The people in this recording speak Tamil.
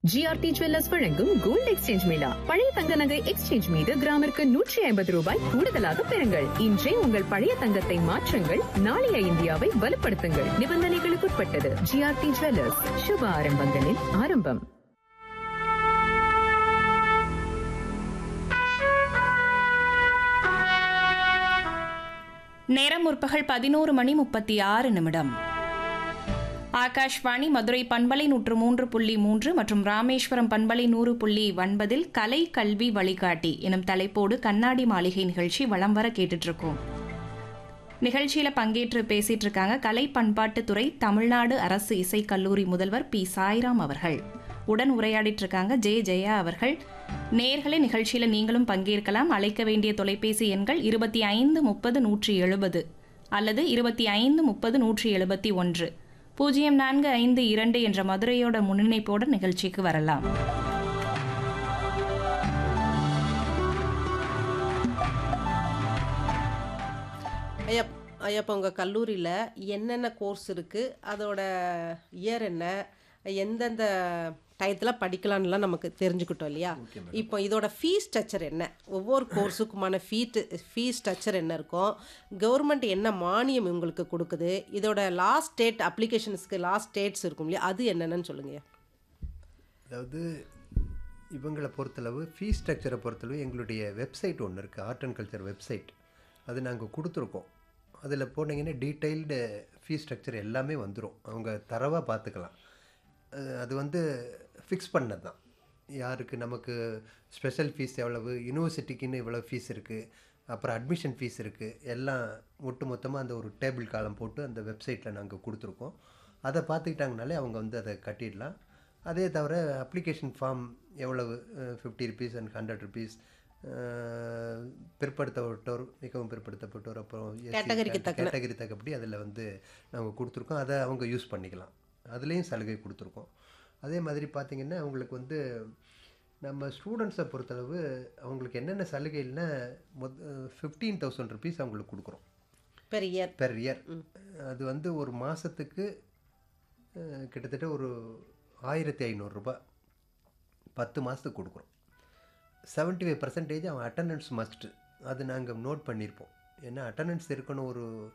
ஜிஆர்டி ஜுவல்லர்ஸ் வழங்கும் கோல்ட் எக்ஸ்சேஞ்ச் மேளா பழைய தங்க நகை எக்ஸ்சேஞ்ச் மீது கிராமிற்கு நூற்றி ஐம்பது ரூபாய் கூடுதலாக பெறுங்கள் இன்றே உங்கள் பழைய தங்கத்தை மாற்றுங்கள் நாளைய இந்தியாவை வலுப்படுத்துங்கள் நிபந்தனைகளுக்குட்பட்டது ஜிஆர்டி ஜுவல்லர்ஸ் சுப ஆரம்பங்களின் ஆரம்பம் நேரம் முற்பகல் பதினோரு மணி முப்பத்தி ஆறு நிமிடம் ஆகாஷ்வாணி மதுரை பண்பலை நூற்று மூன்று புள்ளி மூன்று மற்றும் ராமேஸ்வரம் பண்பலை நூறு புள்ளி ஒன்பதில் கலை கல்வி வழிகாட்டி எனும் தலைப்போடு கண்ணாடி மாளிகை நிகழ்ச்சி வலம் வர கேட்டுட்டு இருக்கோம் நிகழ்ச்சியில பங்கேற்று பேசிட்டு இருக்காங்க கலை பண்பாட்டுத்துறை தமிழ்நாடு அரசு இசைக் கல்லூரி முதல்வர் பி சாய்ராம் அவர்கள் உடன் உரையாடிட்டு இருக்காங்க ஜே ஜெயா அவர்கள் நேர்களை நிகழ்ச்சியில நீங்களும் பங்கேற்கலாம் அழைக்க வேண்டிய தொலைபேசி எண்கள் இருபத்தி ஐந்து முப்பது நூற்றி எழுபது அல்லது இருபத்தி ஐந்து முப்பது நூற்றி எழுபத்தி ஒன்று பூஜ்ஜியம் நான்கு ஐந்து இரண்டு என்ற மதுரையோட முன்னிணைப்போட நிகழ்ச்சிக்கு வரலாம் ஐயா ஐயா இப்போ உங்கள் கல்லூரியில் என்னென்ன கோர்ஸ் இருக்குது அதோட இயர் என்ன எந்தெந்த டயத்தில் படிக்கலாம்லாம் நமக்கு தெரிஞ்சுக்கிட்டோம் இல்லையா இப்போ இதோட ஃபீஸ் ஸ்ட்ரக்சர் என்ன ஒவ்வொரு கோர்ஸுக்குமான ஃபீட்டு ஃபீஸ் ஸ்ட்ரக்சர் என்ன இருக்கும் கவர்மெண்ட் என்ன மானியம் உங்களுக்கு கொடுக்குது இதோட லாஸ்ட் டேட் அப்ளிகேஷன்ஸ்க்கு லாஸ்ட் டேட்ஸ் இருக்கும் இல்லையா அது என்னென்னு சொல்லுங்கய்யா அதாவது இவங்களை பொறுத்தளவு ஃபீஸ் ஸ்ட்ரக்சரை பொறுத்தளவு எங்களுடைய வெப்சைட் ஒன்று இருக்குது ஆர்ட் அண்ட் கல்ச்சர் வெப்சைட் அது நாங்கள் கொடுத்துருக்கோம் அதில் போனீங்கன்னா டீட்டெயில்டு ஃபீஸ் ஸ்ட்ரக்சர் எல்லாமே வந்துடும் அவங்க தரவாக பார்த்துக்கலாம் அஹ் அது வந்து ஃபிக்ஸ் பண்ணது தான் யாருக்கு நமக்கு ஸ்பெஷல் ஃபீஸ் எவ்வளவு யூனிவர்சிட்டிக்குன்னு இவ்வளோ ஃபீஸ் இருக்குது அப்புறம் அட்மிஷன் ஃபீஸ் இருக்குது எல்லாம் ஒட்டு மொத்தமாக அந்த ஒரு டேபிள் காலம் போட்டு அந்த வெப்சைட்டில் நாங்கள் கொடுத்துருக்கோம் அதை பார்த்துக்கிட்டாங்கனாலே அவங்க வந்து அதை கட்டிடலாம் அதே தவிர அப்ளிகேஷன் ஃபார்ம் எவ்வளவு fifty rupees and hundred rupees பிற்படுத்தப்பட்டோர் மிகவும் பிற்படுத்தப்பட்டோர் அப்புறம் Category-க்கு தக்கன. கேட்டகரி தக்கப்படி அதில் வந்து நாங்கள் கொடுத்துருக்கோம் அதை அவங்க யூஸ் பண்ணிக்கலாம் அதுலேயும் சலுகை கொடுத்துருக்கோம் அதே மாதிரி பார்த்திங்கன்னா அவங்களுக்கு வந்து நம்ம ஸ்டூடெண்ட்ஸை பொறுத்தளவு அவங்களுக்கு என்னென்ன சலுகைன்னா மொத் ஃபிஃப்டீன் தௌசண்ட் ருபீஸ் அவங்களுக்கு கொடுக்குறோம் பெர் இயர் பெர் இயர் அது வந்து ஒரு மாதத்துக்கு கிட்டத்தட்ட ஒரு ஆயிரத்தி ஐநூறுரூபா பத்து மாதத்துக்கு கொடுக்குறோம் செவன்ட்டி ஃபைவ் பர்சன்டேஜ் அவன் அட்டண்டன்ஸ் மஸ்ட்டு அது நாங்கள் நோட் பண்ணியிருப்போம் ஏன்னா அட்டண்டன்ஸ் இருக்கணும் ஒரு